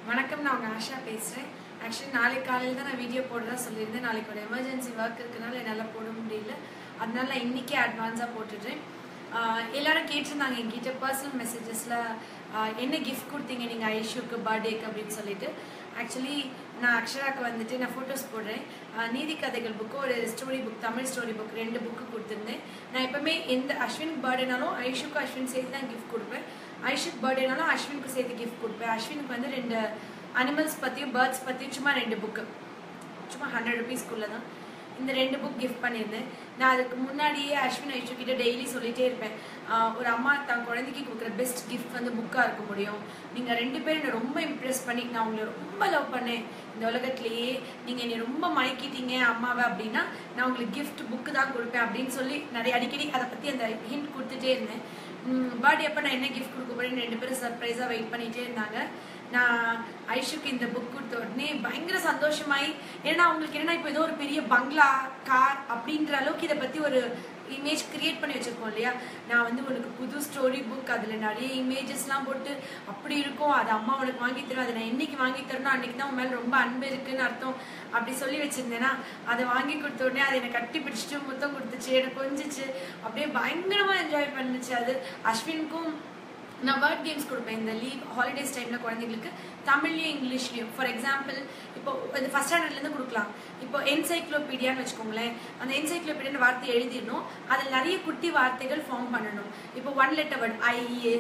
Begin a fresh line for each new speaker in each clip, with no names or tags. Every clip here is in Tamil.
வணக்கம் நான் உங்கள் ஆஷா பேசுகிறேன் ஆக்சுவலி நாளைக்கு காலையில் தான் நான் வீடியோ போடுறதா சொல்லியிருந்தேன் நாளைக்கு ஒரு எமர்ஜென்சி ஒர்க் இருக்கனால என்னால் போட முடியல அதனால நான் இன்றைக்கே அட்வான்ஸாக போட்டுடுறேன் ஆஹ் எல்லாரும் கேட்டிருந்தாங்க என்கிட்ட பர்சனல் மெசேஜஸில் என்ன கிஃப்ட் கொடுத்தீங்க நீங்கள் ஐஷுக்கு பர்த்டேக்கு அப்படின்னு சொல்லிட்டு ஆக்சுவலி நான் அக்ஷராக்கு வந்துட்டு நான் ஃபோட்டோஸ் போடுறேன் ஆஹ் நீதி கதைகள் புக்கு ஒரு story book Tamil story book ரெண்டு புக்கு கொடுத்துருந்தேன் நான் எப்பவுமே எந்த அஸ்வின் பர்த்டேனாலும் ஐஷுக்கு அஸ்வின் சேர்த்து தான் கிஃப்ட் கொடுப்பேன் ஐஷுக்கு பர்த்டேனாலும் அஸ்வினுக்கு சேர்த்து கிஃப்ட் கொடுப்பேன் அஸ்வினுக்கு வந்து ரெண்டு அனிமல்ஸ் பற்றியும் பேர்ட்ஸ் பற்றியும் சும்மா ரெண்டு புக்கு சும்மா ஹண்ட்ரட் ருபீஸ்க்குள்ளே தான் இந்த ரெண்டு புக் கிஃப்ட் பண்ணியிருந்தேன் நான் அதுக்கு முன்னாடியே அஸ்வின் ஐஷு கிட்ட டெய்லி சொல்லிட்டே இருப்பேன் ஆஹ் ஒரு அம்மா தன் குழந்தைக்கு கொடுக்குற பெஸ்ட் கிஃப்ட் வந்து புக்காக இருக்க முடியும் நீங்கள் ரெண்டு பேரும் என்னை ரொம்ப இம்ப்ரெஸ் பண்ணி நான் உங்களை ரொம்ப லவ் பண்ணேன் இந்த உலகத்திலேயே நீங்கள் என்னை ரொம்ப மயக்கிட்டீங்க அம்மாவை அப்படின்னா நான் உங்களுக்கு கிஃப்ட் புக்கு தான் கொடுப்பேன் அப்படின்னு சொல்லி நிறைய அடிக்கடி அதை பற்றி அந்த ஹிண்ட் கொடுத்துட்டே இருந்தேன் பர்த்டே அப்போ நான் என்ன கிஃப்ட் கொடுக்க போறேன்னு ரெண்டு பேரும் சர்ப்ரைஸாக வெயிட் பண்ணிகிட்டே இருந்தாங்க நான் ஐஷுக்கு இந்த புக் கொடுத்த உடனே பயங்கர சந்தோஷமாயி ஏன்னா அவங்களுக்கு என்னன்னா இப்போ ஏதோ ஒரு பெரிய பங்களா கார் அப்படின்ற அளவுக்கு இதை பற்றி ஒரு இமேஜ் கிரியேட் பண்ணி வச்சிருக்கோம் இல்லையா நான் வந்து உனக்கு புது ஸ்டோரி புக் அதில் நிறைய இமேஜஸ்லாம் போட்டு அப்படி இருக்கும் அது அம்மா உனக்கு வாங்கி தரும் அதை நான் என்னைக்கு வாங்கி தரணும் அன்னைக்கு தான் உன் மேலே ரொம்ப அன்பு இருக்குன்னு அர்த்தம் அப்படி சொல்லி வச்சிருந்தேன்னா அதை வாங்கி கொடுத்த உடனே அதை என்னை கட்டி பிடிச்சிட்டு முத்தம் கொடுத்துச்சு எனக்கு கொஞ்சிச்சு அப்படியே பயங்கரமாக என்ஜாய் பண்ணுச்சு அது அஸ்வினுக்கும் நான் வேர்ட் கேம்ஸ் கொடுப்பேன் இந்த லீவ் ஹாலிடேஸ் டைமில் குழந்தைங்களுக்கு தமிழ்லையும் இங்கிலீஷ்லையும் ஃபார் எக்ஸாம்பிள் இப்போ இந்த ஃபஸ்ட் ஸ்டாண்டர்ட்லேருந்து கொடுக்கலாம் இப்போ என்சைக்ளோபீடியான்னு வச்சுக்கோங்களேன் அந்த என்சைக்ளோபீடியான வார்த்தை எழுதிடணும் அதில் நிறைய குட்டி வார்த்தைகள் ஃபார்ம் பண்ணணும் இப்போ one letter word I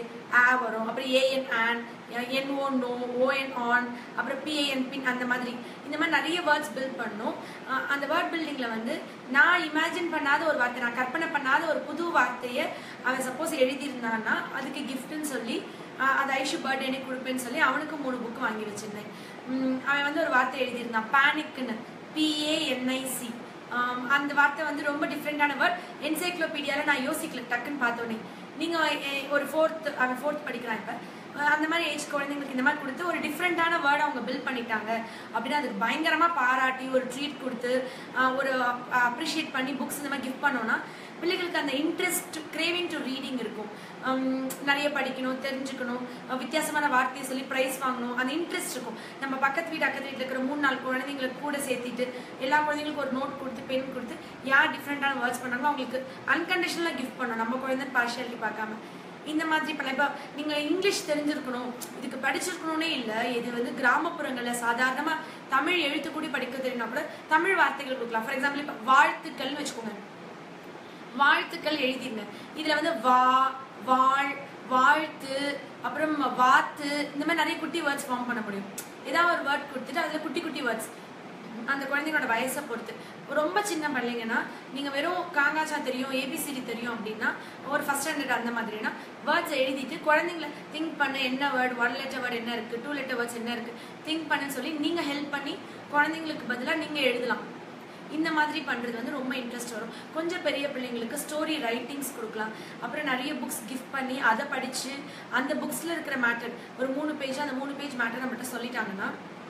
a வரும் அப்புறம் A N an N O no O N on அப்புறம் பிஏஎன் பின் அந்த மாதிரி இந்த மாதிரி நிறைய வேர்ட்ஸ் பில்ட் பண்ணணும் அஹ் அந்த வேர்ட் பில்டிங்கில் வந்து நான் இமேஜின் பண்ணாத ஒரு வார்த்தை நான் கற்பனை பண்ணாத ஒரு புது வார்த்தையை அவன் சப்போஸ் எழுதியிருந்தான்னா அதுக்கு கிஃப்ட்னு சொல்லி அஹ் அது ஐஷு பர்த்டே கொடுப்பேன்னு சொல்லி அவனுக்கு மூணு புக்கு வாங்கி வச்சிருந்தேன் உம் அவன் வந்து ஒரு வார்த்தை எழுதியிருந்தான் பேனிக்னு பிஏஎன்ஐசி அந்த வார்த்தை வந்து ரொம்ப டிஃப்ரெண்டான வேர்ட் என்சைக்ளோபீடியாவில் நான் யோசிக்கல டக்குன்னு பார்த்தோன்னே நீங்கள் ஒரு ஃபோர்த் அவன் ஃபோர்த் படிக்கிறான் இப்போ அந்த மாதிரி ஏஜ் குழந்தைங்களுக்கு இந்த மாதிரி கொடுத்து ஒரு டிஃப்ரெண்ட்டான வேர்டை அவங்க பில்ட் பண்ணிட்டாங்க அப்படின்னா அதுக்கு பயங்கரமாக பாராட்டி ஒரு ட்ரீட் கொடுத்து ஆஹ் ஒரு அப்ரிஷியேட் பண்ணி புக்ஸ் இந்த மாதிரி கிஃப்ட் பண்ணோன்னா பிள்ளைகளுக்கு அந்த இன்ட்ரெஸ்ட் கிரேவிங் டு ரீடிங் இருக்கும் ஹம், நிறைய படிக்கணும் தெரிஞ்சுக்கணும் அஹ் வித்தியாசமான வார்த்தையை சொல்லி ப்ரைஸ் வாங்கணும் அந்த இன்ட்ரெஸ்ட் இருக்கும் நம்ம பக்கத்து வீடு அக்கத்து வீட்டில் இருக்கிற மூணு நாலு குழந்தைங்களுக்கு கூட சேர்த்திட்டு எல்லா குழந்தைங்களுக்கும் ஒரு நோட் கொடுத்து பென் கொடுத்து யார் டிஃப்ரெண்ட்டான வேர்ட்ஸ் பண்ணாங்களோ அவங்களுக்கு அன்கண்டிஷனலாக கிஃப்ட் பண்ணணும் நம்ம குழந்தை பார்ஷியாலிட்டி பார்க்காம இந்த மாதிரி பண்ண இப்போ நீங்கள் இங்கிலீஷ் தெரிஞ்சிருக்கணும் இதுக்கு படிச்சிருக்கணும்னே இல்லை இது வந்து கிராமப்புறங்களில் சாதாரணமாக தமிழ் எழுத்து கூடி படிக்க தெரியும்னா கூட தமிழ் வார்த்தைகள் கொடுக்கலாம் ஃபார் எக்ஸாம்பிள் இப்போ வாழ்த்துக்கள்னு வச்சுக்கோங்க வாழ்த்துக்கள் எழுதிருங்க இதுல வந்து வா வாழ் வாழ்த்து அப்புறம் வாத்து இந்த மாதிரி நிறைய குட்டி வேர்ட்ஸ் ஃபார்ம் பண்ண முடியும் ஏதாவது ஒரு வேர்ட் கொடுத்துட்டு அதுல குட்டி குட்டி வேர்ட்ஸ் அந்த குழந்தைங்களோட வயசை பொறுத்து ரொம்ப சின்ன பிள்ளைங்கன்னா நீங்க வெறும் காங்காச்சா தெரியும் ஏபிசிடி தெரியும் அப்படின்னா ஒரு ஃபர்ஸ்ட் ஸ்டாண்டர்ட் அந்த மாதிரினா வேர்ட்ஸ் எழுதிட்டு குழந்தைங்கள திங்க் பண்ண என்ன வேர்டு ஒன் லெட்டர் வேர்டு என்ன இருக்கு டூ லெட்டர் வேர்ட்ஸ் என்ன இருக்கு திங்க் பண்ணுன்னு சொல்லி நீங்க ஹெல்ப் பண்ணி குழந்தைங்களுக்கு பதிலாக நீங்க எழுதலாம் இந்த மாதிரி பண்றது வந்து ரொம்ப இன்ட்ரெஸ்ட் வரும் கொஞ்சம் பெரிய பிள்ளைங்களுக்கு ஸ்டோரி ரைட்டிங்ஸ் கொடுக்கலாம் அப்புறம் நிறைய புக்ஸ் கிஃப்ட் பண்ணி அதை படிச்சு அந்த புக்ஸ்ல இருக்கிற மேட்டர் ஒரு மூணு பேஜ் அந்த மூணு பேஜ் மேட்டர் நம்மகிட்ட சொல்லிட்டாங்கன்னா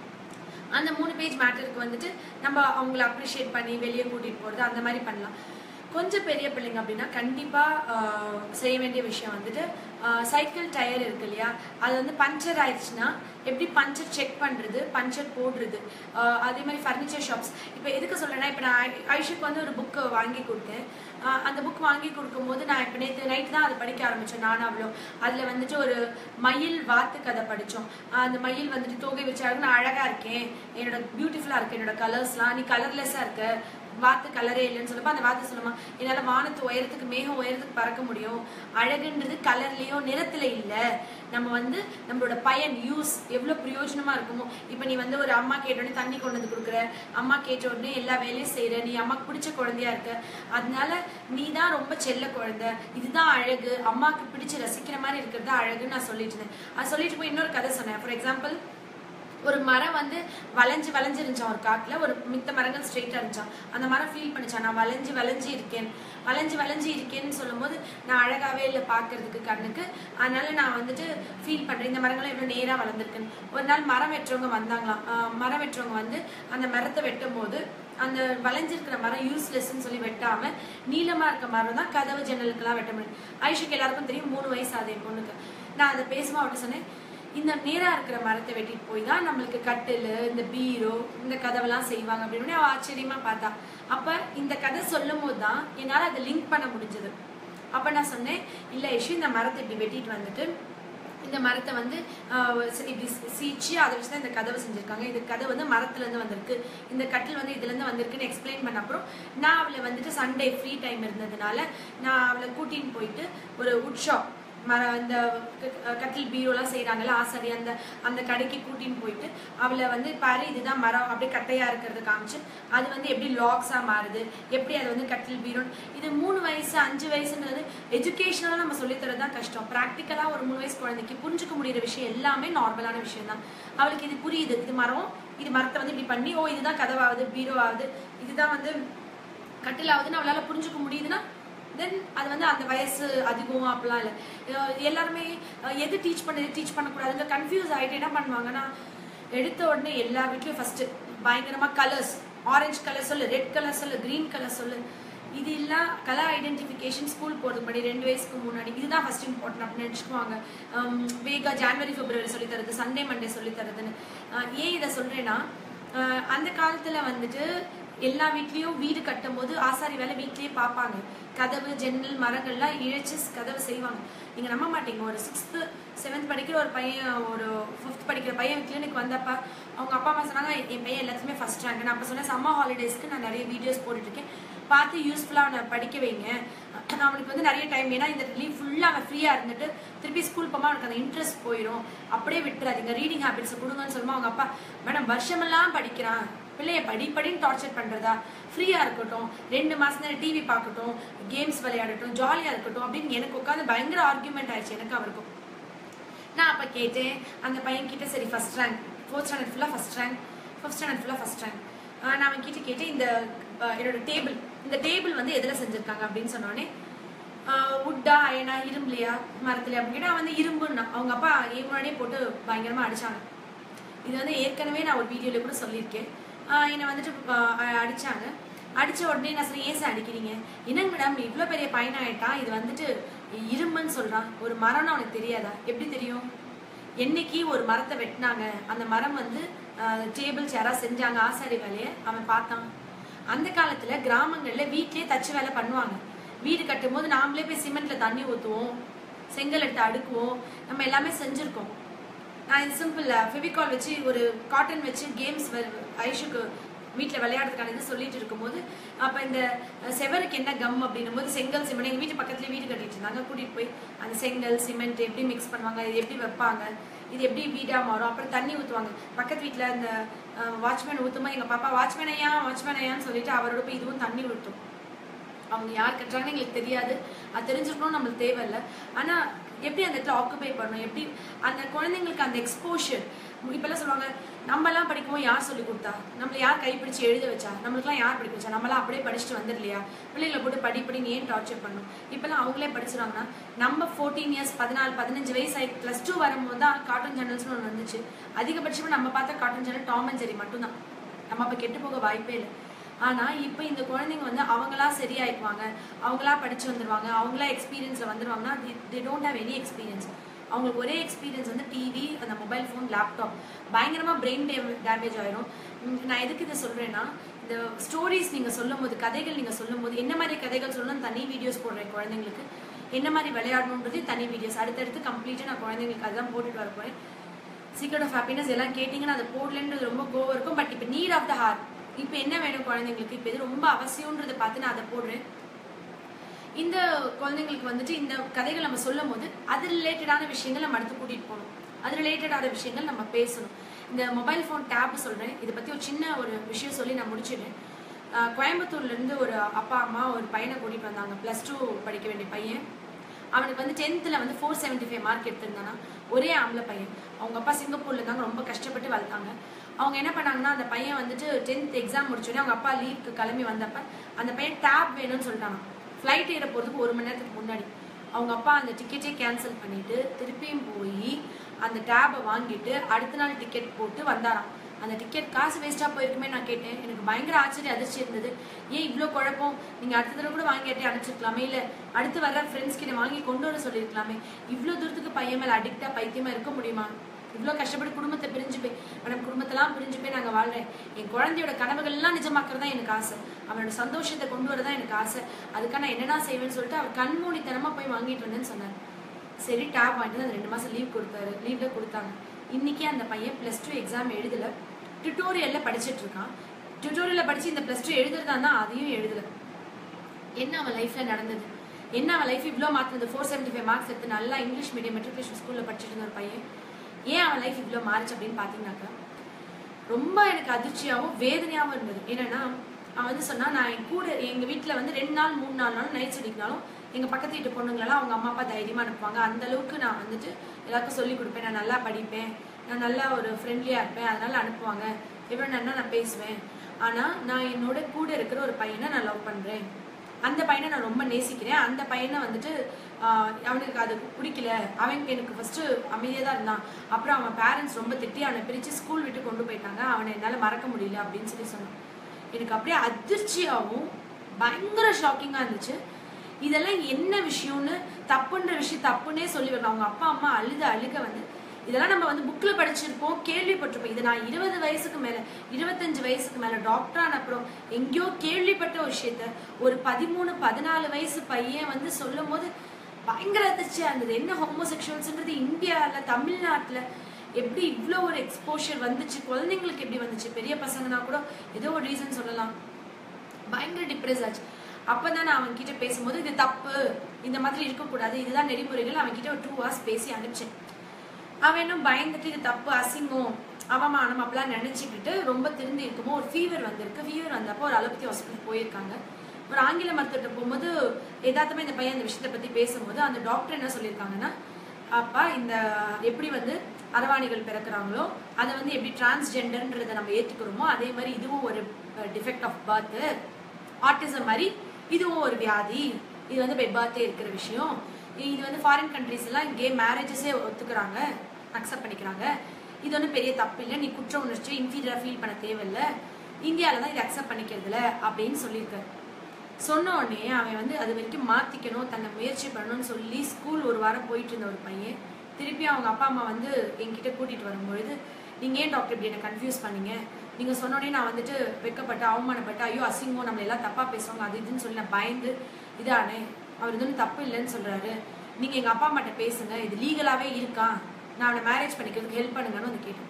அந்த மூணு பேஜ் மேட்டருக்கு வந்துட்டு நம்ம அவங்கள அப்ரிஷியேட் பண்ணி வெளியே கூட்டிட்டு போறது அந்த மாதிரி பண்ணலாம் கொஞ்சம் பெரிய பிள்ளைங்க அப்படின்னா கண்டிப்பாக செய்ய வேண்டிய விஷயம் வந்துட்டு சைக்கிள் டயர் இருக்கு இல்லையா அது வந்து பஞ்சர் ஆயிடுச்சுன்னா எப்படி பஞ்சர் செக் பண்ணுறது பஞ்சர் போடுறது ஆஹ் அதே மாதிரி ஃபர்னிச்சர் ஷாப்ஸ் இப்போ எதுக்கு சொல்றேன்னா இப்போ நான் ஐ- ஐஷுக்கு வந்து ஒரு புக்கு வாங்கி கொடுத்தேன் ஆஹ் அந்த புக் வாங்கி கொடுக்கும்போது நான் இப்போ நேற்று நைட் தான் அதை படிக்க ஆரம்பித்தேன் நானும் அவ்வளோ அதில் வந்துட்டு ஒரு மயில் வாத்து கதை படித்தோம் அந்த மயில் வந்துட்டு தோகை வச்சாரு நான் அழகாக இருக்கேன் என்னோட பியூட்டிஃபுல்லாக இருக்கு என்னோட கலர்ஸ்லாம் நீ கலர்லெஸ்ஸாக இருக்க வாத்து கலரே இல்லைன்னு சொல்லப்போ அந்த வாத்து சொல்லுமா என்னால் வானத்து உயரத்துக்கு மேகம் உயரத்துக்கு பறக்க முடியும் அழகுன்றது கலர்லேயோ நிறத்துல இல்லை நம்ம வந்து நம்மளோட பயன் யூஸ் எவ்வளோ பிரயோஜனமா இருக்குமோ இப்போ நீ வந்து ஒரு அம்மா கேட்ட உடனே தண்ணி கொண்டு வந்து கொடுக்குற அம்மா கேட்ட உடனே எல்லா வேலையும் செய்யற நீ அம்மாக்கு பிடிச்ச குழந்தையா இருக்க அதனால நீ தான் ரொம்ப செல்ல குழந்தை இதுதான் அழகு அம்மாக்கு பிடிச்சு ரசிக்கிற மாதிரி இருக்கிறது தான் அழகுன்னு நான் சொல்லிட்டு இருந்தேன் அது சொல்லிட்டு போய் இன்னொரு கதை சொன்னேன் ஃபார் எக்ஸாம்பிள் ஒரு மரம் வந்து வளைஞ்சு வளைஞ்சு இருந்துச்சான் ஒரு காட்டுல ஒரு மித்த மரங்கள் ஸ்ட்ரெயிட்டா இருந்துச்சான் அந்த மரம் ஃபீல் பண்ணிச்சான் நான் வளைஞ்சு வளைஞ்சு இருக்கேன் வளைஞ்சு வளைஞ்சு இருக்கேன்னு சொல்லும்போது நான் அழகாவே இல்லை பார்க்கறதுக்கு கண்ணுக்கு அதனால நான் வந்துட்டு ஃபீல் பண்றேன் இந்த மரங்களும் எவ்வளவு நேரா வளர்ந்துருக்குன்னு ஒரு நாள் மரம் வெட்டுறவங்க வந்தாங்களாம் ஆஹ் மரம் வெட்டுறவங்க வந்து அந்த மரத்தை வெட்டும் போது அந்த வளைஞ்சிருக்கிற மரம் யூஸ்லெஸ்ன்னு சொல்லி வெட்டாம நீளமா இருக்க மரம் தான் கதவு ஜன்னலுக்கெல்லாம் வெட்ட முடியும் ஐஷுக்கு எல்லாருக்கும் தெரியும் மூணு வயசு ஆகுது என் பொண்ணுக்கு நான் அதை பேசுமா அவட்ட சொன்னேன் இந்த நேரா இருக்கிற மரத்தை வெட்டிட்டு போய் தான் நம்மளுக்கு கட்டில் இந்த பீரோ இந்த கதவெல்லாம் செய்வாங்க அப்படின்னு அவ ஆச்சரியமா பார்த்தா அப்ப இந்த கதை சொல்லும் போது தான் என்னால அதை லிங்க் பண்ண முடிஞ்சது அப்ப நான் சொன்னேன் இல்ல இஷ்யூ இந்த மரத்தை இப்படி வெட்டிட்டு வந்துட்டு இந்த மரத்தை வந்து ஆஹ், சி- இப்படி சி- சீச்சு அதை வச்சு தான் இந்த கதவை செஞ்சிருக்காங்க இந்த கதை வந்து மரத்துல இருந்து வந்திருக்கு இந்த கட்டில் வந்து இதுல இருந்து வந்திருக்குன்னு எக்ஸ்பிளைன் பண்ண அப்புறம் நான் அவளை வந்துட்டு சண்டே ஃப்ரீ டைம் இருந்ததுனால நான் அவளை கூட்டின்னு போயிட்டு ஒரு உட் ஷாப் மர இந்த க- கட்டில் பீரோலாம் செய்கிறாங்கல்ல ஆசாரி அந்த அந்த கடைக்கு கூட்டின்னு போயிட்டு அவளை வந்து பாரு இதுதான் மரம் அப்படியே கட்டையாக இருக்கிறது காமிச்சு அது வந்து எப்படி லாக்ஸாக மாறுது எப்படி அது வந்து கட்டில் பீரோ இது மூணு வயசு அஞ்சு வயசுன்றது எஜுகேஷனலாக நம்ம சொல்லித்தரது தான் கஷ்டம் ப்ராக்டிக்கலாக ஒரு மூணு வயசு குழந்தைக்கு புரிஞ்சுக்க முடியிற விஷயம் எல்லாமே நார்மலான விஷயம் தான் அவளுக்கு இது புரியுது இது மரம் இது மரத்தை வந்து இப்படி பண்ணி ஓ இதுதான் கதவாகுது பீரோ ஆகுது இதுதான் வந்து கட்டில் ஆகுதுன்னு அவளால புரிஞ்சுக்க முடியுதுன்னா தென் அது வந்து அந்த வயசு அதிகம் அப்படிலாம் இல்லை அஹ் எல்லாருமே அஹ் எது டீச் பண்ண எது டீச் பண்ணக்கூடாதுங்க கன்ஃபியூஸ் ஆகிட்டு என்ன பண்ணுவாங்கன்னா எடுத்த உடனே எல்லா வீட்லையும் ஃபர்ஸ்ட் பயங்கரமா கலர்ஸ் ஆரஞ்சு கலர் சொல்லு ரெட் கலர் சொல்லு கிரீன் கலர் சொல்லு இது இல்ல கலர் ஐடென்டிஃபிகேஷன் ஸ்கூல் போகிறதுக்கு முன்னாடி ரெண்டு வயசுக்கு முன்னாடி இதுதான் ஃபர்ஸ்ட் இம்பார்ட்டன்ட் அப்படின்னு நினச்சிக்குவாங்க வேகா ஜான்வரி பிப்ரவரி சொல்லி தரது சண்டே மண்டே சொல்லி தரதுன்னு அஹ் ஏன் இதை சொல்றேன்னா அஹ் அந்த காலத்துல வந்துட்டு எல்லா வீட்லயும் வீடு கட்டும் போது ஆசாரி வேலை வீட்லயே பார்ப்பாங்க கதவு ஜன்னல் மரங்கள்லாம் இழைச்சு கதவு செய்வாங்க நீங்க நம்ப மாட்டீங்க ஒரு சிக்ஸ்த்து செவன்த் படிக்கிற ஒரு பையன் ஒரு ஃபிஃப்த் படிக்கிற பையன் கிளினிக் வந்தப்ப அவங்க அப்பா அம்மா சொன்னாங்க என் பையன் எல்லாத்துக்குமே ஃபர்ஸ்ட் ரேங்க் நான் அப்போ சொன்னேன் சம்மர் ஹாலிடேஸ்க்கு நான் நிறைய வீடியோஸ் போட்டுட்டு இருக்கேன் பார்த்து யூஸ்ஃபுல்லாக அவனை படிக்க வைங்க அவனுக்கு வந்து நிறைய டைம் ஏன்னா இந்த லீவ் ஃபுல்லாக அவன் ஃப்ரீயாக இருந்துட்டு திருப்பி ஸ்கூல் போகும்போது அவனுக்கு அந்த இன்ட்ரெஸ்ட் போயிடும் அப்படியே விட்டுறாதீங்க ரீடிங் ஹேபிட்ஸ் கொடுங்கன்னு சொல்லுமா அவங்க அப்பா மேடம் வருஷமெல்லாம் படிக்கிறான் பிள்ளைய படி படின்னு டார்ச்சர் பண்றதா ஃப்ரீயா இருக்கட்டும் ரெண்டு மாசம் நேரம் டிவி பார்க்கட்டும் கேம்ஸ் விளையாடட்டும் ஜாலியா இருக்கட்டும் அப்படின்னு எனக்கு உட்காந்து பயங்கர ஆர்குமெண்ட் ஆயிடுச்சு எனக்கு அவருக்கும் நான் அப்ப கேட்டேன் அந்த பையன் கிட்ட சரி ஃபர்ஸ்ட் ரேங்க் ஃபோர்த் ஸ்டாண்டர்ட் ஃபுல்லா ஃபர்ஸ்ட் ரேங்க் ஃபிஃப்த் ஸ்டாண்டர்ட் ஃபுல்லா ஃபர்ஸ்ட் ரேங்க் நான் அவன் கிட்ட கேட்டேன் இந்த அஹ், என்னோட டேபிள் இந்த டேபிள் வந்து எதுல செஞ்சிருக்காங்க அப்படின்னு சொன்னோடனே உட்டா அயனா இரும்புலையா மரத்துலையா அப்படின்னு கேட்டா அவன் வந்து இரும்புன்னா அவங்க அப்பா ஏன் முன்னாடியே போட்டு பயங்கரமா அடிச்சாங்க இது வந்து ஏற்கனவே நான் ஒரு வீடியோல கூட சொல்லியிருக்கேன் ஆஹ் என்னை வந்துட்டு ஆஹ் அடிச்சாங்க அடிச்ச உடனே நான் சொன்னேன் ஏன் சார் அடிக்கிறீங்க என்னங்க மேடம் இவ்வளோ பெரிய பையன் ஆயிட்டான் இது வந்துட்டு இரும்புன்னு சொல்றான் ஒரு மரம்னு அவனுக்கு தெரியாதா எப்படி தெரியும் என்னைக்கு ஒரு மரத்தை வெட்டினாங்க அந்த மரம் வந்து டேபிள் சேரா செஞ்சாங்க ஆசாரி வேலையை அவன் பார்த்தான் அந்த காலத்துல கிராமங்கள்ல வீட்லயே தச்சு வேலை பண்ணுவாங்க வீடு கட்டும் போது நாமளே போய் சிமெண்ட்ல தண்ணி ஊத்துவோம் செங்கல் எடுத்து அடுக்குவோம் நம்ம எல்லாமே செஞ்சிருக்கோம் நான் இது சிம்பிள் ஃபெவிகால் வச்சு ஒரு காட்டன் வச்சு கேம்ஸ் ஐஷுக்கு வீட்டில் விளையாடுறதுக்கான இது சொல்லிட்டு இருக்கும்போது அப்போ இந்த அஹ், செவருக்கு என்ன கம் அப்படின்னும் போது செங்கல் சிமெண்ட் எங்கள் வீட்டு பக்கத்துலேயே வீடு கட்டிட்டு இருந்தாங்க கூட்டிகிட்டு போய் அந்த செங்கல் சிமெண்ட் எப்படி மிக்ஸ் பண்ணுவாங்க இது எப்படி வைப்பாங்க இது எப்படி வீடாக மாறும் அப்புறம் தண்ணி ஊற்றுவாங்க பக்கத்து வீட்டில் அந்த வாட்ச்மேன் ஊற்றும்போது எங்கள் பாப்பா வாட்ச்மேன் ஐயா வாட்ச்மேன் ஐயான்னு சொல்லிட்டு அவரோட போய் இதுவும் தண்ணி ஊற்றும் அவங்க யார் கட்டுறாங்கன்னு எங்களுக்கு தெரியாது அது தெரிஞ்சுக்கணும் நம்மளுக்கு தேவையில்லை ஆனா எப்படி அந்த இடத்துல ஆக்குபை பண்ணணும் எப்படி அந்த குழந்தைங்களுக்கு அந்த எக்ஸ்போஷர் இப்பெல்லாம் சொல்லுவாங்க நம்மலாம் படிக்கும்போது யார் சொல்லி கொடுத்தா நம்மள யார் கைப்பிடிச்சு எழுத வச்சா நம்மளுக்குலாம் யார் படிக்க வச்சா நம்மளாம் அப்படியே படிச்சுட்டு வந்துடலையா பிள்ளைங்களை போட்டு படி படின்னு ஏன் டார்ச்சர் பண்ணும் இப்பெல்லாம் அவங்களே படிச்சிருவாங்கன்னா நம்ம ஃபோர்டீன் இயர்ஸ் பதினாலு பதினஞ்சு வயசு ஆகி ப்ளஸ் டூ வரும்போது தான் கார்ட்டூன் சேனல்ஸ்னு ஒன்று வந்துச்சு அதிகபட்சமாக நம்ம பார்த்த cartoon channel Tom and Jerry மட்டும்தான் நம்ம அப்போ கெட்டு போக வாய்ப்பே இல்லை ஆனா இப்போ இந்த குழந்தைங்க வந்து அவங்களா சரியாயிக்குவாங்க அவங்களா படிச்சு வந்துருவாங்க அவங்களா எக்ஸ்பீரியன்ஸ்ல வந்துருவாங்கன்னா they don't have any experience அவங்களுக்கு ஒரே எக்ஸ்பீரியன்ஸ் வந்து டிவி அந்த மொபைல் ஃபோன் லேப்டாப் பயங்கரமா பிரெயின் டேமேஜ் ஆயிரும் உம் நான் எதுக்கு இதை சொல்றேன்னா இந்த ஸ்டோரிஸ் நீங்க சொல்லும் போது கதைகள் நீங்க சொல்லும் போது என்ன மாதிரி கதைகள் சொல்லணும் தனி வீடியோஸ் போடுறேன் குழந்தைங்களுக்கு என்ன மாதிரி விளையாடணுன்றது தனி வீடியோஸ் அடுத்தடுத்து கம்ப்ளீட்டாக நான் குழந்தைங்களுக்கு அதுதான் போட்டுட்டு வர போறேன் சீக்ரெட் ஆஃப் ஹாப்பினஸ் எல்லாம் கேட்டிங்கன்னா அதை போடலன்றது ரொம்ப கோவம் இருக்கும் பட் இப்போ நீட் ஆஃப் த ஹார்ட் இப்போ என்ன வேணும் குழந்தைங்களுக்கு இப்போ இது ரொம்ப அவசியம்ன்றதை பார்த்து நான் அதை போடுறேன் இந்த குழந்தைங்களுக்கு வந்துட்டு இந்த கதைகள் நம்ம சொல்லும் போது அது ரிலேட்டடான விஷயங்கள் நம்ம அடுத்து கூட்டிட்டு போகணும் அது ரிலேட்டடான விஷயங்கள் நம்ம பேசணும் இந்த மொபைல் ஃபோன் டேப் சொல்றேன் இதை பத்தி ஒரு சின்ன ஒரு விஷயம் சொல்லி நான் முடிச்சிடுறேன் ஆஹ் கோயம்புத்தூர்ல இருந்து ஒரு அப்பா அம்மா ஒரு பையனை கூட்டிட்டு வந்தாங்க ப்ளஸ் டூ படிக்க வேண்டிய பையன் அவனுக்கு வந்து டென்த்தில் வந்து ஃபோர் செவன்ட்டி ஃபைவ் மார்க் எடுத்திருந்தானா ஒரே ஆம்பளை பையன் அவங்க அப்பா சிங்கப்பூர்ல இருந்தாங்க ரொம்ப கஷ்டப்பட்டு வளர்த்தாங்க அவங்க என்ன பண்ணாங்கன்னா அந்த பையன் வந்துட்டு டென்த் எக்ஸாம் முடிச்சோடனே அவங்க அப்பா லீவுக்கு கிளம்பி வந்தப்ப அந்த பையன் டேப் வேணும்னு சொல்லிட்டாங்க ஃப்ளைட் ஏற போகிறதுக்கு ஒரு மணி நேரத்துக்கு முன்னாடி அவங்க அப்பா அந்த டிக்கெட்டே கேன்சல் பண்ணிட்டு திருப்பியும் போய் அந்த டேபை வாங்கிட்டு அடுத்த நாள் டிக்கெட் போட்டு வந்தாராம் அந்த டிக்கெட் காசு வேஸ்டா போயிருக்குமே நான் கேட்டேன் எனக்கு பயங்கர ஆச்சரிய அதிர்ச்சி இருந்தது ஏன் இவ்வளோ குழப்பம் நீங்க அடுத்த தடவை கூட வாங்கி கேட்டே அனுப்பிச்சிருக்கலாமே இல்ல அடுத்து வர்ற ஃப்ரெண்ட்ஸ் கிட்ட வாங்கி கொண்டு வர சொல்லியிருக்கலாமே இவ்வளோ தூரத்துக்கு பையன் மேல அடிக்டா பைத்தியமா இருக்க முடியுமா இவ்வளோ கஷ்டப்பட்டு குடும்பத்தை பிரிஞ்சு போய் மேடம் குடும்பத்தெல்லாம் பிரிஞ்சு போய் நாங்கள் வாழ்றேன் என் குழந்தையோட கனவுகள்லாம் நிஜமாக்குறது தான் எனக்கு ஆசை அவனோட சந்தோஷத்தை கொண்டு வரதான் எனக்கு ஆசை அதுக்காக நான் என்னென்ன செய்வேன்னு சொல்லிட்டு அவர் கண்மூடித்தனமா போய் வாங்கிட்டு இருந்தேன்னு சொன்னார் சரி டேப் வாங்கிட்டு வந்து அந்த ரெண்டு மாசம் லீவ் கொடுத்தாரு லீவ்ல கொடுத்தாங்க இன்னைக்கு அந்த பையன் ப்ளஸ் டூ எக்ஸாம் எழுதல டியூட்டோரியல்ல படிச்சிட்டு இருக்கான் டியூட்டோரியல்ல படிச்சு இந்த ப்ளஸ் டூ எழுதுறதா அதையும் எழுதல என்ன அவன் லைஃப்ல நடந்தது என்ன அவன் லைஃப் இவ்வளோ மாற்றினது ஃபோர் செவன்டி ஃபைவ் மார்க்ஸ் எடுத்து நல்லா இங்கிலீஷ் மீடியம் மெட்ரிகுலேஷன் ஸ்கூலில் படிச்சுட்டு இருந்த ஒரு பையன் ஏன் அவன் லைஃப் இவ்வளோ மாறிச்சு அப்படின்னு பார்த்தீங்கன்னாக்கா ரொம்ப எனக்கு அதிர்ச்சியாகவும் வேதனையாகவும் இருந்தது என்னன்னா அவன் வந்து சொன்னா நான் என் கூட எங்கள் வீட்டில் வந்து ரெண்டு நாள் மூணு நாலு நாள் நைட் ஸ்டடிக்குனாலும் எங்கள் பக்கத்து வீட்டு பொண்ணுங்களெல்லாம் அவங்க அம்மா அப்பா தைரியமாக அனுப்புவாங்க அந்த அளவுக்கு நான் வந்துட்டு எல்லாருக்கும் சொல்லி கொடுப்பேன் நான் நல்லா படிப்பேன் நான் நல்லா ஒரு ஃப்ரெண்ட்லியாக இருப்பேன் அதனால அனுப்புவாங்க எவ்வளோ நல்லா நான் பேசுவேன் ஆனால் நான் என்னோட கூட இருக்கிற ஒரு பையனை நான் லவ் பண்ணுறேன் அந்த பையனை நான் ரொம்ப நேசிக்கிறேன் அந்த பையனை வந்துட்டு ஆஹ், அவனுக்கு அது பிடிக்கல அவன் எனக்கு ஃபர்ஸ்ட் அமைதியாக தான் இருந்தான் அப்புறம் அவன் பேரண்ட்ஸ் ரொம்ப திட்டி அவனை பிரித்து ஸ்கூல் விட்டு கொண்டு போயிட்டாங்க அவனை என்னால் மறக்க முடியல அப்படின்னு சொல்லி சொன்னான் எனக்கு அப்படியே அதிர்ச்சியாகவும் பயங்கர ஷாக்கிங்காக இருந்துச்சு இதெல்லாம் என்ன விஷயம்னு தப்புன்ற விஷயம் தப்புன்னே சொல்லி வரணும் அவங்க அப்பா அம்மா அழுத அழுக வந்து இதெல்லாம் நம்ம வந்து புக்ல படிச்சிருப்போம் கேள்விப்பட்டிருப்போம் இது நான் இருபது வயசுக்கு மேல இருபத்தஞ்சு வயசுக்கு மேல டாக்டர் ஆன அப்புறம் எங்கேயோ கேள்விப்பட்ட ஒரு விஷயத்த ஒரு பதிமூணு பதினாலு வயசு பையன் வந்து சொல்லும் போது பயங்கர அதிர்ச்சியா இருந்தது என்ன ஹோமோசெக்ஷுவல்ஸ்ன்றது இந்தியால தமிழ்நாட்டுல எப்படி இவ்வளோ ஒரு எக்ஸ்போஷர் வந்துச்சு குழந்தைங்களுக்கு எப்படி வந்துச்சு பெரிய பசங்கன்னா கூட ஏதோ ஒரு ரீசன் சொல்லலாம் பயங்கர டிப்ரெஸ் ஆச்சு அப்பதான் நான் அவன் கிட்ட பேசும்போது இது தப்பு இந்த மாதிரி இருக்கக்கூடாது இதுதான் நெறிமுறைகள் அவன் கிட்ட ஒரு டூ ஹவர்ஸ் பேசி அனுப்பிச்சேன் அவன் இன்னும் பயந்துட்டு இது தப்பு அசிங்கம் அவமானம் அப்படிலாம் நினைச்சுக்கிட்டு ரொம்ப திருந்தி இருக்குமோ ஒரு ஃபீவர் வந்திருக்கு ஃபீவர் வந்தப்போ ஒரு அலோபதி ஹாஸ்பிட்டல் போயிருக்காங்க ஒரு ஆங்கில மருத்துவர்கிட்ட போகும்போது எதார்த்தமா இந்த பையன் அந்த விஷயத்தை பத்தி பேசும்போது அந்த டாக்டர் என்ன சொல்லியிருக்காங்கன்னா அப்பா இந்த எப்படி வந்து அரவாணிகள் பிறக்கிறாங்களோ அதை வந்து எப்படி டிரான்ஸ்ஜெண்டர்ன்றதை நம்ம ஏத்துக்கிறோமோ அதே மாதிரி இதுவும் ஒரு டிஃபெக்ட் ஆஃப் பர்த் ஆட்டிசம் மாதிரி இதுவும் ஒரு வியாதி இது வந்து பை பர்த்டே இருக்கிற விஷயம் இது வந்து ஃபாரின் கண்ட்ரீஸ் எல்லாம் கே மேரேஜஸே ஒத்துக்கிறாங்க அக்செப்ட் பண்ணிக்கிறாங்க இது ஒன்றும் பெரிய தப்பு இல்லை நீ குற்ற உணர்ச்சி இன்ஃபீரியராக ஃபீல் பண்ண தேவையில்ல இந்தியாவில் தான் இதை அக்செப்ட் பண்ணிக்கிறதுல அப்படின்னு சொல்லியிருக்காரு சொன்ன உடனே அவன் வந்து அது வரைக்கும் மாத்திக்கணும் தன்னை முயற்சி பண்ணணும்னு சொல்லி ஸ்கூல் ஒரு வாரம் போயிட்டு இருந்த ஒரு பையன் திருப்பி அவங்க அப்பா அம்மா வந்து என்கிட்ட கூட்டிட்டு வரும்பொழுது நீங்க ஏன் டாக்டர் இப்படி என்ன கன்ஃபியூஸ் பண்ணீங்க நீங்க சொன்ன உடனே நான் வந்துட்டு வெட்கப்பட்டு அவமானப்பட்டு ஐயோ அசிங்கம் நம்மள எல்லாம் தப்பா பேசுவாங்க அது இதுன்னு சொல்லி நான் பயந்து இதானே அவர் இது ஒன்றும் தப்பு இல்லைன்னு சொல்றாரு நீங்க எங்க அப்பா அம்மாட்ட பேசுங்க இது லீகலாவே இருக்கா நான் அவனை மேரேஜ் பண்ணிக்கிறதுக்கு ஹெல்ப் பண்ணுங்கன்னு வந்து கேட்டேன்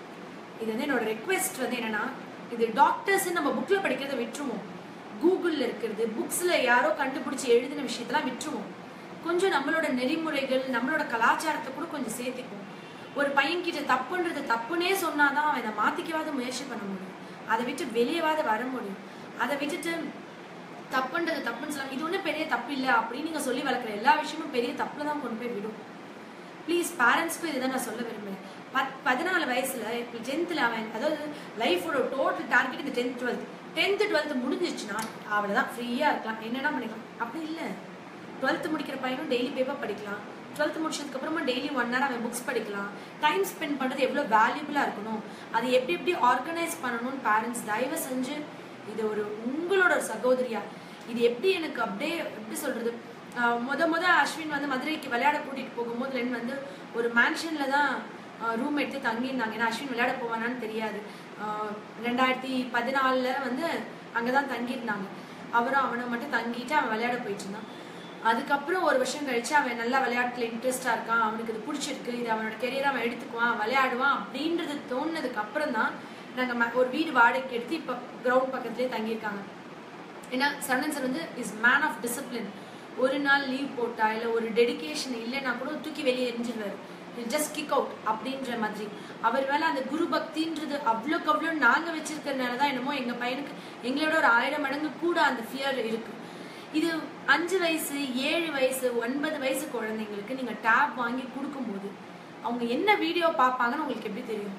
இது வந்து என்னோட ரெக்வெஸ்ட் வந்து என்னன்னா இது டாக்டர்ஸ் நம்ம புக்ல படிக்கிறத விட்டுருவோம் கூகுள்ல இருக்கிறது புக்ஸ்ல யாரோ கண்டுபிடிச்சு எழுதின விஷயத்தெல்லாம் விட்டுருவோம் கொஞ்சம் நம்மளோட நெறிமுறைகள் நம்மளோட கலாச்சாரத்தை கூட கொஞ்சம் சேர்த்துக்குவோம் ஒரு பையன்கிட்ட தப்புன்றது தப்புனே சொன்னாதான் அவன் அதை மாத்திக்கவாத முயற்சி பண்ண முடியும் அதை விட்டு வெளியவாத வர முடியும் அதை விட்டுட்டு தப்புன்றது தப்புன்னு சொல்லலாம் இது ஒன்றும் பெரிய தப்பு இல்லை அப்படின்னு நீங்க சொல்லி வளர்க்குற எல்லா விஷயமும் பெரிய தப்புல தான் கொண்டு போய் விடும் ப்ளீஸ் பேரண்ட்ஸ்க்கும் இதுதான் நான் சொல்ல விரும்புறேன் பத் பதினாலு வயசுல இப்போ டென்த்தில் அவன் அதாவது லைஃபோட டோட்டல் டார்கெட் இந்த டென்த் டுவெல்த் டென்த்து டுவெல்த்து முடிஞ்சிச்சுன்னா அவ்வளோதான் ஃப்ரீயாக இருக்கலாம் என்னென்ன பண்ணிக்கலாம் அப்படி இல்லை டுவெல்த்து முடிக்கிற பையனும் டெய்லி பேப்பர் படிக்கலாம் டுவெல்த்து முடிச்சதுக்கு அப்புறமா டெய்லி ஒன் ஹவர் அவன் புக்ஸ் படிக்கலாம் டைம் ஸ்பெண்ட் பண்ணுறது எவ்வளோ வேல்யூபிளாக இருக்கணும் அது எப்படி எப்படி ஆர்கனைஸ் பண்ணணும்னு பேரண்ட்ஸ் தயவு செஞ்சு இது ஒரு உங்களோட ஒரு சகோதரியா இது எப்படி எனக்கு அப்படியே எப்படி சொல்றது ஆஹ் முத முத அஸ்வின் வந்து மதுரைக்கு விளையாட கூட்டிட்டு போகும்போது ரெண்டு வந்து ஒரு மேன்ஷன்ல தான் ரூம் எடுத்து தங்கியிருந்தாங்க ஏன்னா அஸ்வின் விளையாட போவானான்னு தெரியாது ஆஹ் ரெண்டாயிரத்தி பதினாலுல வந்து அங்கதான் தங்கியிருந்தாங்க அவரும் அவனும் மட்டும் தங்கிட்டு அவன் விளையாட போயிட்டு இருந்தான் அதுக்கப்புறம் ஒரு வருஷம் கழிச்சு அவன் நல்லா விளையாட்டுல இன்ட்ரெஸ்டா இருக்கான் அவனுக்கு இது பிடிச்சிருக்கு இது அவனோட கெரியர் அவன் எடுத்துக்குவான் விளையாடுவான் அப்படின்றது தோணுனதுக்கு அப்புறம் தான் நாங்க ம- ஒரு வீடு வாடகைக்கு எடுத்து இப்ப கிரவுண்ட் பக்கத்துலயே தங்கியிருக்காங்க ஏன்னா சரணன் சார் வந்து இஸ் மேன் ஆஃப் டிசிப்ளின் ஒரு நாள் லீவ் போட்டா இல்ல ஒரு டெடிகேஷன் இல்லைன்னா கூட தூக்கி வெளியே எரிஞ்சிருவாரு ஜஸ்ட் கிக் அவுட் அப்படின்ற மாதிரி அவர் மேல அந்த குரு பக்தின்றது அவ்வளோக்கு அவ்வளோ நாங்க வச்சிருக்கிறதுனால தான் என்னமோ எங்க பையனுக்கு எங்களோட ஒரு ஆயிரம் மடங்கு கூட அந்த ஃபியர் இருக்கு இது அஞ்சு வயசு ஏழு வயசு ஒன்பது வயசு குழந்தைங்களுக்கு நீங்க டேப் வாங்கி கொடுக்கும்போது அவங்க என்ன வீடியோ பார்ப்பாங்கன்னு உங்களுக்கு எப்படி தெரியும்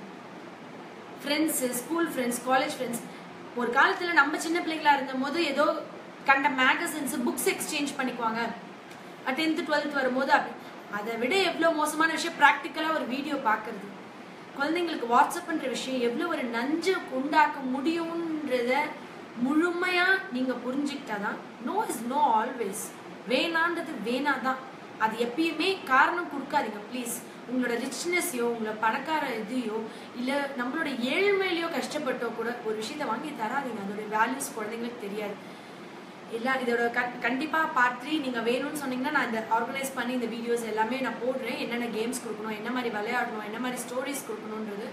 friends school friends college friends ஒரு காலத்தில் நம்ம சின்ன பிள்ளைகளா இருந்தபோது ஏதோ கண்ட மேகசின்ஸ் புக்ஸ் எக்ஸ்சேஞ்ச் பண்ணிக்குவாங்க டென்த்து டுவெல்த் வரும்போது அப்படி அதை விட எவ்வளோ மோசமான விஷயம் ப்ராக்டிக்கலாக ஒரு வீடியோ பார்க்கறது குழந்தைங்களுக்கு வாட்ஸ்அப்ன்ற விஷயம் எவ்வளோ ஒரு நஞ்சு உண்டாக்க முடியும்ன்றத முழுமையா நீங்க புரிஞ்சுக்கிட்டாதான் நோ இஸ் நோ ஆல்வேஸ் வேணான்றது வேணாதான் அது எப்பயுமே காரணம் கொடுக்காதீங்க ப்ளீஸ் உங்களோட ரிச்னஸ்ஸையோ உங்களோட பணக்கார இதையோ இல்லை நம்மளோட ஏழ்மையிலையோ கஷ்டப்பட்டோ கூட ஒரு விஷயத்த வாங்கி தராதீங்க அதோட வேல்யூஸ் குழந்தைங்களுக்கு தெரியாது எல்லா இதோட கண் கண்டிப்பாக பார்ட் த்ரீ நீங்கள் வேணும்னு சொன்னீங்கன்னா நான் இந்த ஆர்கனைஸ் பண்ணி இந்த வீடியோஸ் எல்லாமே நான் போடுறேன் என்னென்ன கேம்ஸ் கொடுக்கணும் என்ன மாதிரி விளையாடணும் என்ன மாதிரி ஸ்டோரிஸ் கொடுக்கணுன்றது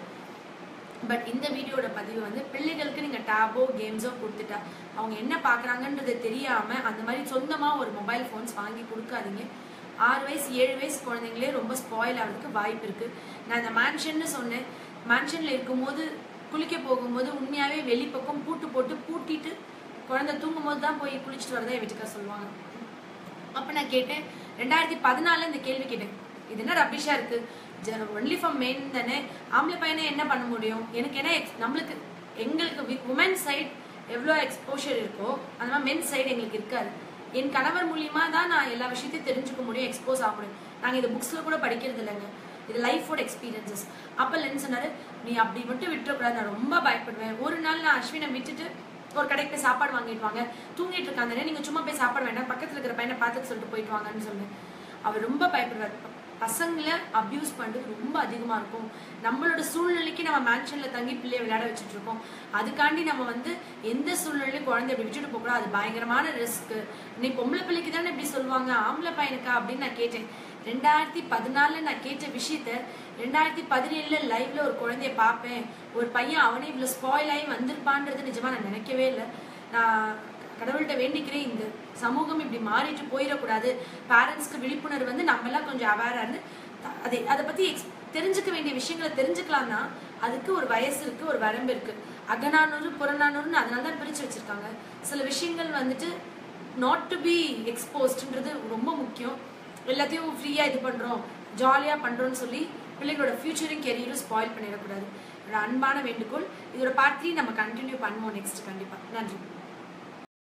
பட் இந்த வீடியோட பதிவு வந்து பிள்ளைகளுக்கு நீங்கள் டேபோ கேம்ஸோ கொடுத்துட்டா அவங்க என்ன பார்க்குறாங்கன்றது தெரியாமல் அந்த மாதிரி சொந்தமாக ஒரு மொபைல் ஃபோன்ஸ் வாங்கி கொடுக்காதீங்க ஆறு வயசு ஏழு வயசு குழந்தைங்களே ரொம்ப ஸ்பாயில் ஆகிறதுக்கு வாய்ப்பு இருக்குது நான் இந்த மேன்ஷன்னு சொன்னேன் மேன்ஷனில் இருக்கும்போது குளிக்க போகும்போது உண்மையாகவே வெளிப்பக்கம் பூட்டு போட்டு பூட்டிட்டு குழந்தை தூங்கும்போது தான் போய் குளிச்சுட்டு வரதா என் வீட்டுக்கார சொல்லுவாங்க அப்போ நான் கேட்டேன் ரெண்டாயிரத்தி பதினாலில் இந்த கேள்வி கேட்டேன் இது என்ன ரபிஷா இருக்கு ஒன்லி ஃபார் மென் தானே ஆம்பளை பையனை என்ன பண்ண முடியும் எனக்கு என்ன ex- நம்மளுக்கு எங்களுக்கு உமன் சைட் எவ்வளோ எக்ஸ்போஷர் இருக்கோ அந்த மாதிரி மென் சைடு எங்களுக்கு இருக்காது என் கணவர் மூலியமா தான் நான் எல்லா விஷயத்தையும் தெரிஞ்சுக்க முடியும் எக்ஸ்போஸ் ஆக முடியும் நாங்கள் இது புக்ஸில் கூட படிக்கிறது இல்லைங்க இது லைஃபோட எக்ஸ்பீரியன்சஸ் அப்போ என்ன சொன்னாரு நீ அப்படி மட்டும் விட்டுறக்கூடாது நான் ரொம்ப பயப்படுவேன் ஒரு நாள் நான் அஸ்வினை விட்டுட்டு ஒரு கடைக்கு போய் சாப்பாடு வாங்கிட்டு வாங்க தூங்கிட்டு இருக்காங்க நீங்க சும்மா போய் சாப்பாடு வேண்டாம் பக்கத்துல இருக்கிற பையனை பார்த்துட்டு சொல்லிட்டு போயிட்டு வாங்கன்னு சொன்னேன் அவர் ரொம்ப பயப்படுவார் ப- பசங்களை அபியூஸ் பண்றது ரொம்ப அதிகமா இருக்கும் நம்மளோட சூழ்நிலைக்கு நம்ம மேன்ஷன்ல தங்கி பிள்ளைய விளையாட வச்சுட்டு இருக்கோம் அதுக்காண்டி நம்ம வந்து எந்த சூழ்நிலையும் குழந்தை இப்படி விட்டுட்டு போகக்கூடாது அது பயங்கரமான ரிஸ்க் நீ பொம்பளை பிள்ளைக்கு தானே இப்படி சொல்லுவாங்க ஆம்பளை பையனுக்கா அப்படின்னு நான் கேட்டேன் ரெண்டாயிரத்தி பதினாலுல நான் கேட்ட விஷயத்த ரெண்டாயிரத்தி பதினேழுல லைவ்ல ஒரு குழந்தைய பார்ப்பேன் ஒரு பையன் அவனே இவ்வளவு ஸ்பாயில் ஆகி வந்திருப்பான்றது நிஜமா நான் நினைக்கவே இல்லை நான் கடவுள்கிட்ட வேண்டிக்கிறேன் இந்த சமூகம் இப்படி மாறிட்டு போயிடக்கூடாது பேரண்ட்ஸ்க்கு விழிப்புணர்வு வந்து நம்ம எல்லாம் கொஞ்சம் அவேரா இருந்து த- அதை அதை பத்தி ex- தெரிஞ்சுக்க வேண்டிய விஷயங்களை தெரிஞ்சுக்கலாம்னா அதுக்கு ஒரு வயசு இருக்கு ஒரு வரம்பு இருக்கு அகநானூறு புறநானூறுன்னு அதனால தான் பிரிச்சு வச்சிருக்காங்க சில விஷயங்கள் வந்துட்டு நாட் டு பி எக்ஸ்போஸ்ட்ன்றது ரொம்ப முக்கியம் எல்லாத்தையும் ஃப்ரீயா இது பண்றோம் ஜாலியா பண்றோம்னு சொல்லி பிள்ளைங்களோட ஃபியூச்சரும் கெரியரும் ஸ்பாயில் பண்ணிடக்கூடாது என்னோட அன்பான வேண்டுகோள் இதோட பார்ட் த்ரீ நம்ம கண்டினியூ பண்ணுவோம் நெக்ஸ்ட் கண்டிப்பா நன்றி